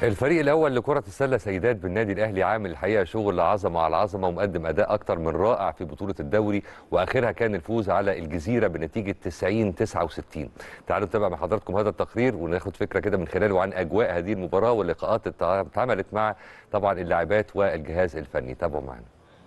الفريق الاول لكره السله سيدات بالنادي الاهلي عامل الحقيقه شغل عظمه على عظمه ومقدم اداء اكتر من رائع في بطوله الدوري واخرها كان الفوز على الجزيره بنتيجه 90 69 تعالوا نتابع مع حضراتكم هذا التقرير وناخد فكره كده من خلاله عن اجواء هذه المباراه واللقاءات اللي اتعملت مع طبعا اللاعبات والجهاز الفني تابعوا معنا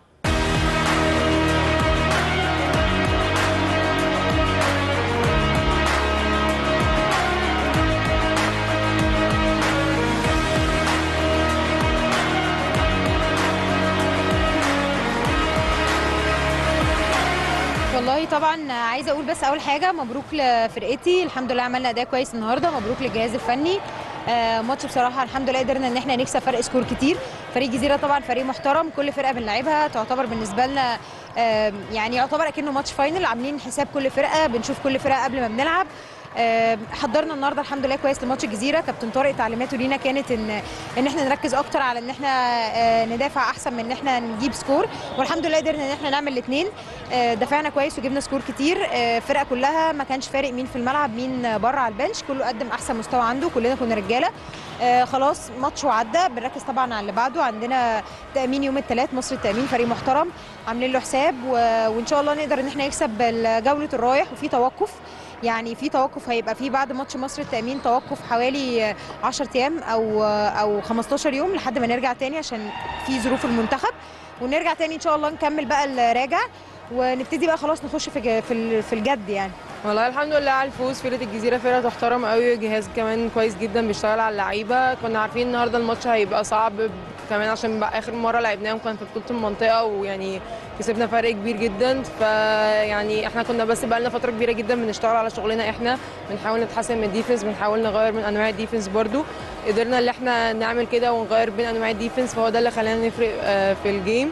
والله طبعا عايزه اقول بس اول حاجه مبروك لفرقتي الحمد لله عملنا اداء كويس النهارده مبروك للجهاز الفني آه ماتش بصراحه الحمد لله قدرنا ان احنا نكسب فرق سكور كتير فريق الجزيره طبعا فريق محترم كل فرقه بنلعبها تعتبر بالنسبه لنا آه يعني يعتبر اكنه ماتش فاينل عاملين حساب كل فرقه بنشوف كل فرقه قبل ما بنلعب آه حضرنا النهارده الحمد لله كويس لماتش الجزيره كابتن طارق تعليماته لينا كانت ان ان احنا نركز اكتر على ان احنا آه ندافع احسن من ان احنا نجيب سكور والحمد لله قدرنا ان احنا نعمل الاثنين آه دفعنا كويس وجبنا سكور كتير الفرقه كلها ما كانش فارق مين في الملعب مين بره على البنش كله قدم احسن مستوى عنده كلنا كنا رجاله خلاص ماتش وعدى بنركز طبعا على اللي بعده عندنا تامين يوم الثلاث مصر التامين فريق محترم عاملين له حساب وان شاء الله نقدر ان احنا نكسب جوله الرايح وفي توقف يعني في توقف هيبقى في بعد ماتش مصر التامين توقف حوالي 10 ايام او او 15 يوم لحد ما نرجع تاني عشان في ظروف المنتخب ونرجع تاني ان شاء الله نكمل بقى الراجع ونبتدي بقى خلاص نخش في في في الجد يعني والله الحمد لله على الفوز فرقه الجزيره فرقه تحترم قوي جهاز كمان كويس جدا بيشتغل على اللعيبه كنا عارفين النهارده الماتش هيبقى صعب كمان عشان بقى اخر مره لعبناهم كان في بطوله المنطقه ويعني كسبنا فرق كبير جدا فيعني احنا كنا بس بقى لنا فتره كبيره جدا بنشتغل على شغلنا احنا بنحاول نتحسن من الديفنس بنحاول نغير من انواع الديفنس برده قدرنا ان احنا نعمل كده ونغير بين انواع الديفنس فهو ده اللي خلانا نفرق في الجيم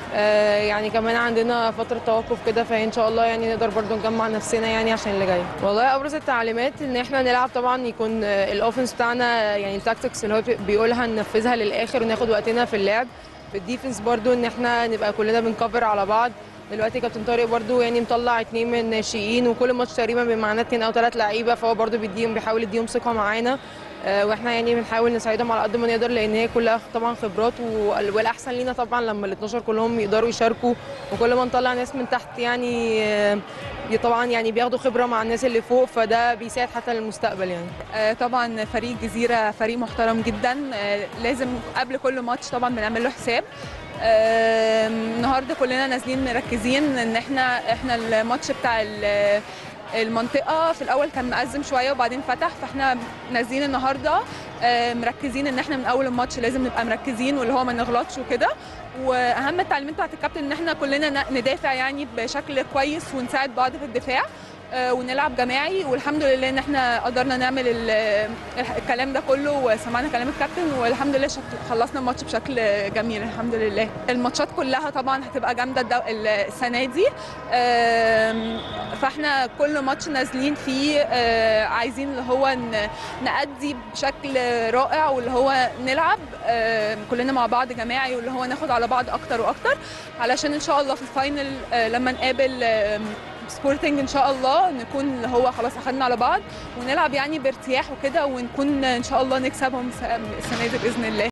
يعني كمان عندنا فتره توقف كده فان شاء الله يعني نقدر برضو نجمع نفسنا يعني عشان اللي جاي والله ابرز التعليمات ان احنا نلعب طبعا يكون الاوفنس بتاعنا يعني التاكتكس اللي هو بيقولها ننفذها للاخر وناخد وقتنا في اللعب في الديفنس برضو ان احنا نبقى كلنا بنكفر على بعض دلوقتي كابتن طارق برضو يعني مطلع اتنين من الناشئين وكل ماتش تقريبا بيبقى معانا اتنين او ثلاث لعيبه فهو برضو بيديهم بيحاول يديهم ثقه معانا واحنا يعني بنحاول نساعدهم على قد ما نقدر لان هي كلها طبعا خبرات والاحسن لينا طبعا لما ال 12 كلهم يقدروا يشاركوا وكل ما نطلع ناس من تحت يعني طبعا يعني بياخدوا خبره مع الناس اللي فوق فده بيساعد حتى للمستقبل يعني طبعا فريق الجزيره فريق محترم جدا لازم قبل كل ماتش طبعا بنعمل له حساب النهارده كلنا نازلين مركزين ان احنا احنا الماتش بتاع المنطقه في الاول كان مأزم شويه وبعدين فتح فاحنا نازلين النهارده مركزين ان احنا من اول الماتش لازم نبقى مركزين واللي هو ما نغلطش وكده واهم التعليمات بتاعت الكابتن ان احنا كلنا ندافع يعني بشكل كويس ونساعد بعض في الدفاع ونلعب جماعي والحمد لله ان احنا قدرنا نعمل الكلام ده كله وسمعنا كلام الكابتن والحمد لله خلصنا الماتش بشكل جميل الحمد لله الماتشات كلها طبعا هتبقى جامده السنه دي فاحنا كل ماتش نازلين فيه عايزين اللي هو نأدي بشكل رائع واللي هو نلعب كلنا مع بعض جماعي واللي هو ناخد على بعض اكتر واكتر علشان ان شاء الله في الفاينل لما نقابل سبورتنج ان شاء الله نكون اللي هو خلاص اخدنا على بعض ونلعب يعني بارتياح وكده ونكون ان شاء الله نكسبهم السنه دي باذن الله